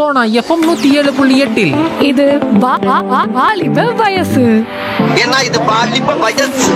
Sona FM நூத்தி ஏழு புள்ளி எட்டில் இது வா- வா- வா- வாலிப வயசு ஏன்னா இது பாலிப்ப வயசு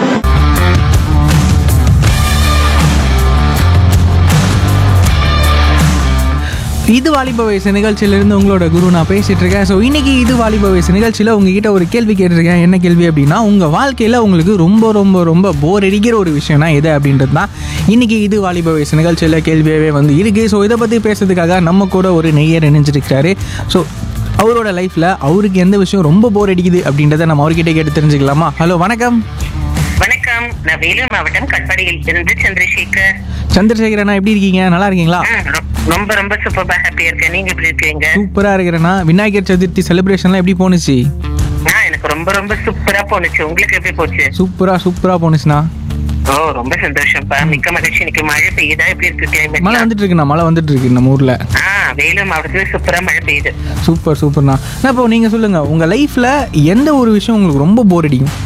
இது வாலிப வயசு நிகழ்ச்சியிலிருந்து உங்களோட குரு நான் பேசிட்டு இருக்கேன் ஸோ இன்னைக்கு இது வாலிப வயசு நிகழ்ச்சியில் உங்ககிட்ட ஒரு கேள்வி கேட்டிருக்கேன் என்ன கேள்வி அப்படின்னா உங்கள் வாழ்க்கையில் உங்களுக்கு ரொம்ப ரொம்ப ரொம்ப போர் அடிக்கிற ஒரு விஷயம்னா எது அப்படின்றது தான் இன்னைக்கு இது வாலிப வயசு நிகழ்ச்சியில் கேள்வியாகவே வந்து இருக்குது ஸோ இதை பற்றி பேசுறதுக்காக நம்ம கூட ஒரு நெய்யர் இணைஞ்சிருக்கிறாரு ஸோ அவரோட லைஃப்பில் அவருக்கு எந்த விஷயம் ரொம்ப போர் அடிக்குது அப்படின்றத நம்ம அவர்கிட்ட கேட்டு தெரிஞ்சுக்கலாமா ஹலோ வணக்கம் வணக்கம் நான் வேலூர் மாவட்டம் கட்பாடியில் இருந்து சந்திரசேகர் சந்திரசேகரண்ணா எப்படி இருக்கீங்க நல்லா இருக்கீங்களா ஆ, ரொ- ரொம்ப ரொம்ப சூப்பரா ஹாப்பியா இருக்கேன் நீங்க எப்படி இருக்கீங்க சூப்பராக இருக்கிறேண்ணா விநாயகர் சதுர்த்தி செலிப்ரேஷன்லாம் எப்படி போணுச்சு ஆ எனக்கு ரொம்ப ரொம்ப சூப்பரா போனுச்சு உங்களுக்கு எப்படி போச்சு சூப்பராக சூப்பராக போணுச்சுண்ணா ஓ ரொம்ப சந்தோஷம்ப்பா மிக்க மகிழ்ச்சி இன்னைக்கு மழை பெய்யுதா எப்படி இருக்கு மழை கிளைமேட் வந்துட்டு இருக்குண்ணா மழை வந்துட்டு இருக்கு நம்ம ஊர்ல ஆ வேலூர் மாவட்டத்துல சூப்பரா மழை பெய்யுது சூப்பர் சூப்பர்ண்ணா அண்ணா, இப்போ நீங்க சொல்லுங்க உங்க லைஃப்ல எந்த ஒரு விஷயம் உங்களுக்கு ரொம்ப போர் அடிக்கும்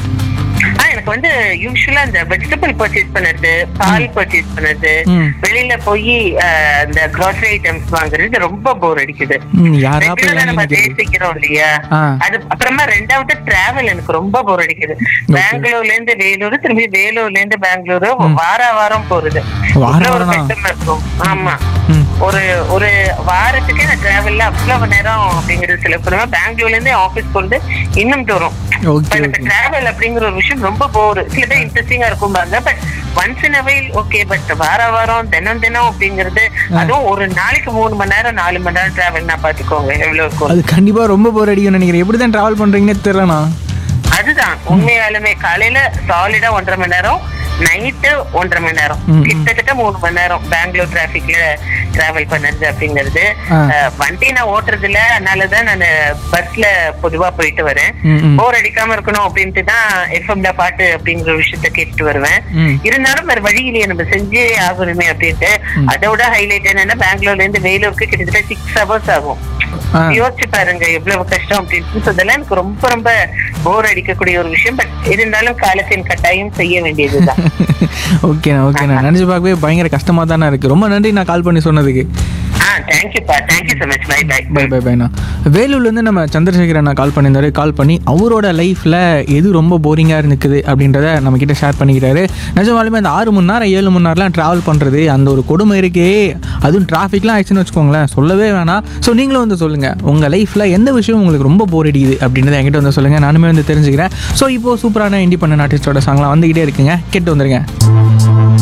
ஆ எனக்கு வந்து யூஸ்வலா இந்த வெஜிடபிள் பர்ச்சேஸ் பண்ணுறது பால் பர்ச்சேஸ் பண்ணுறது ம். வெளியில போய் இந்த grocery ஐட்டம்ஸ் வாங்குறது ரொம்ப போர் அடிக்குது ம், யாரா போய் Regular ஆ நம்ம வாங்கி நிக்கிறது? பேசிக்கிறோம் இல்லையா ஆ. அது அப்புறமா ரெண்டாவது டிராவல் எனக்கு ரொம்ப போர் அடிக்குது பெங்களூர்ல இருந்து வேலூர் திரும்பி வேலூர்ல இருந்து பெங்களூரு வார வாரம் போறது வார இவ்வளவு ஒரு வாரமா? கஷ்டமா இருக்கும் ஆமா ம். ஒரு ஒரு வாரத்துக்கே நான் டிராவல்ல அவ்வளவு நேரம் அப்படிங்கிறது சில அப்புறமா பெங்களூர்ல இருந்து ஆபீஸ் கொண்டு இன்னும் தூரம் Okay, இப்ப எனக்கு okay. டிராவல் அப்படிங்கிற ஒரு விஷயம் ரொம்ப போர் சில பேர் இன்ட்ரெஸ்டிங்கா இருக்கும் பாருங்க but once in a while okay but வார வாரம் தினம் தினம் அப்படிங்கிறது அதுவும் ஒரு நாளைக்கு மூணு மணி நேரம் நாலு மணி நேரம் டிராவல் நான் பாத்துக்கோங்க எவ்வளவு இருக்கும் அது கண்டிப்பா ரொம்ப போர் அடிக்கும்னு நினைக்கிறேன் எப்படி தான் டிராவல் பண்றீங்கன்னே தெரியலண்ணா அதுதான் உண்மையாலுமே காலையில சாலிடா ஒன்றரை மணி நேரம் நைட்டு ஒன்றரை மணி நேரம் ம், ம். கிட்டத்தட்ட மூணு மணி நேரம் பெங்களூர் டிராபிக்ல டிராவல் பண்ணது அப்படிங்கிறது ஆ. அஹ், வண்டி நான் ஓட்டுறது இல்ல அதனாலதான் நான் பஸ்ல பொதுவா போயிட்டு வரேன் ம், ம். போர் அடிக்காம இருக்கணும் அப்படின்ட்டு தான் எஃப்எம்ல பாட்டு அப்படிங்கிற ஒரு விஷயத்த கேட்டுட்டு வருவேன் ம். இருந்தாலும் வேற வழியிலேயே நம்ம செஞ்சே ஆகணுமே அப்படின்ட்டு அதோட ஹைலைட் என்னன்னா பெங்களூர்ல இருந்து வேலூருக்கு கிட்டத்தட்ட சிக்ஸ் ஹவர்ஸ் ஆகும் ஆ. யோசிச்சு பாருங்க எவ்வளவு கஷ்டம் அப்படின்னு So, அதெல்லாம் எனக்கு ரொம்ப ரொம்ப போர் அடிக்கக்கூடிய ஒரு விஷயம் பட் இருந்தாலும் காலத்தின் கட்டாயம் செய்ய வேண்டியதுதான் ஓகேண்ணா ஓகேண்ணா நினைச்சு பார்க்கவே பயங்கர கஷ்டமா தானே இருக்கு ரொம்ப நன்றி நான் கால் பண்ணி சொன்னதுக்கு ஆ தேங்க்யூப்பா thank you so much bye bye bye bye பைண்ணா வேலூர்லேருந்து நம்ம சந்திரசேகர் அண்ணா கால் பண்ணியிருந்தாரு கால் பண்ணி அவரோட லைஃப்பில் எது ரொம்ப போரிங்காக இருந்துக்குது அப்படின்றத நம்ம கிட்ட ஷேர் பண்ணிக்கிறாரு நிஜமாலுமே அந்த ஆறு மணி நேரம் ஏழு மணி நேரம்லாம் ட்ராவல் பண்ணுறது அந்த ஒரு கொடுமை இருக்கே அதுவும் டிராஃபிக்லாம் ஆயிடுச்சுன்னு வச்சுக்கோங்களேன் சொல்லவே வேணாம் ஸோ நீங்களும் வந்து சொல்லுங்கள் உங்கள் லைஃப்பில் எந்த விஷயம் உங்களுக்கு ரொம்ப போர் அடிக்குது அப்படின்றத என்கிட்ட வந்து சொல்லுங்கள் நானுமே வந்து தெரிஞ்சுக்கிறேன் ஸோ இப்போது சூப்பரான இண்டிபெண்டன்ட் ஆர்டிஸ்டோட சாங்லாம் வந்துக்கிட்டே இருக்குங்க கேட்டு வந்துருங்க